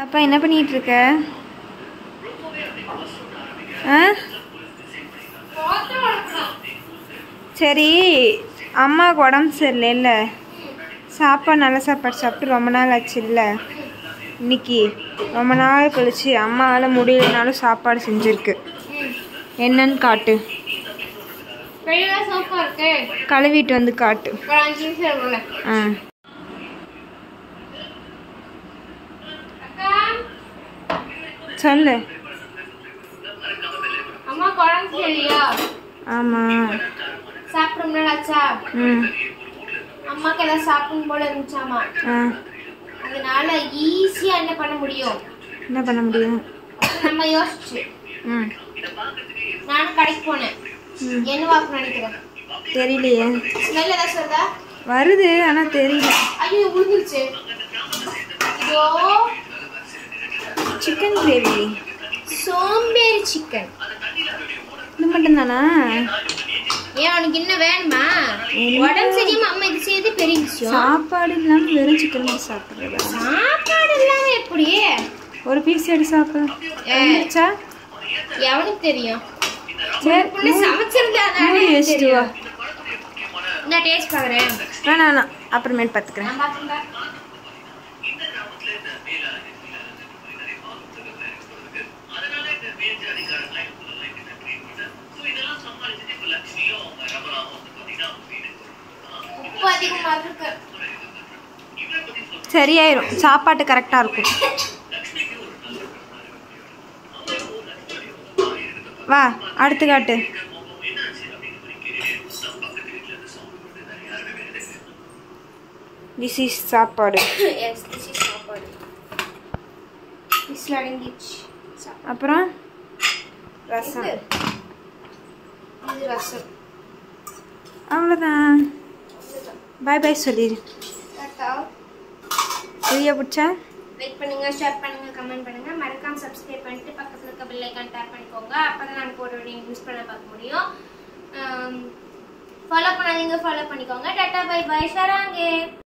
அப்பா என்ன பண்ணிட்டு இருக்க ஆ சரி அம்மாவுக்கு உடம்பு சரியில்லைல்ல சாப்பாடு நல்ல சாப்பாடு சாப்பிட்டு ரொம்ப நாள் ஆச்சு இல்லை இன்னைக்கு ரொம்ப நாள் கழிச்சு அம்மாவால் முடியலனாலும் சாப்பாடு செஞ்சுருக்கு என்னன்னு காட்டு வெளியில சோஃபா இருக்கு கழுவிட்டு வந்து காட்டு ஒரு அஞ்சு நிமிஷம் இருக்கும்ல ஆ அக்கா சொல்லு அம்மா குழம்பு சரியா ஆமாம் சாப்பிட முடியலாச்சா ம் அம்மாக்கு எல்லாம் சாப்பிடும் போல இருந்துச்சாமா ஆ அதனால ஈஸியா என்ன பண்ண முடியும் என்ன பண்ண முடியும் அப்ப நம்ம யோசிச்சு ம் நானும் கடைக்கு போனேன் ம் என்ன வாக்கு நினைக்கிறேன் தெரியலையே ஸ்மெல் ஏதாவது சொல்றா வருது ஆனால் தெரியல ஐயோ உழுந்துருச்சு இதோ சிக்கன் கிரேவி சோம்பேறி சிக்கன் இது மட்டும்தானா ஏன் உனக்கு இன்னும் வேணுமா என்ன? உடம்பு சரியாம அம்மா இது செய்யறது பெரிய விஷயம் சாப்பாடு இல்லாமல் வெறும் சிக்கன் மட்டும் சாப்பிட்றதா சாப்பாடு இல்லாம எப்படி ஒரு பீஸ் எடுத்து சாப்பிடு ஏ. வந்துச்சா எவனுக்கு தெரியும் சரி உன்னை சமைச்சிருந்தா மூடி வச்சுட்டு வா நான் டேஸ்ட் பாக்குறேன் வேணாம் வேணாம் அப்புறமேட்டு பார்த்துக்கிறேன் நான் பாக்குறேன் உப்பு அதிகமா இருக்கு சரியாயிரும் சாப்பாட்டு கரெக்டாக இருக்கும் வா அடுத்து காட்டு திஸ் இஸ் சாப்பாடு எஸ் திஸ் இஸ் சாப்பாடு விசில் அடங்கிடுச்சு சாப்பாடு. அப்புறம் ரசம் இது இது ரசம் அவ்வளோதான் பாய் பாய் சொல்லிடு டாட்டா வீடியோ பிடிச்சா லைக் பண்ணுங்க ஷேர் பண்ணுங்க கமெண்ட் பண்ணுங்க மறக்காம சப்ஸ்கிரைப் பண்ணிட்டு பக்கத்துல இருக்க பெல் ஐக்கான் டேப் பண்ணிக்கோங்க அப்பதான் நான் போட வீடியோ யூஸ் பண்ண பார்க்க முடியும் ஃபாலோ பண்ணாதீங்க ஃபாலோ பண்ணிக்கோங்க டாட்டா பை பை ஷராங்கே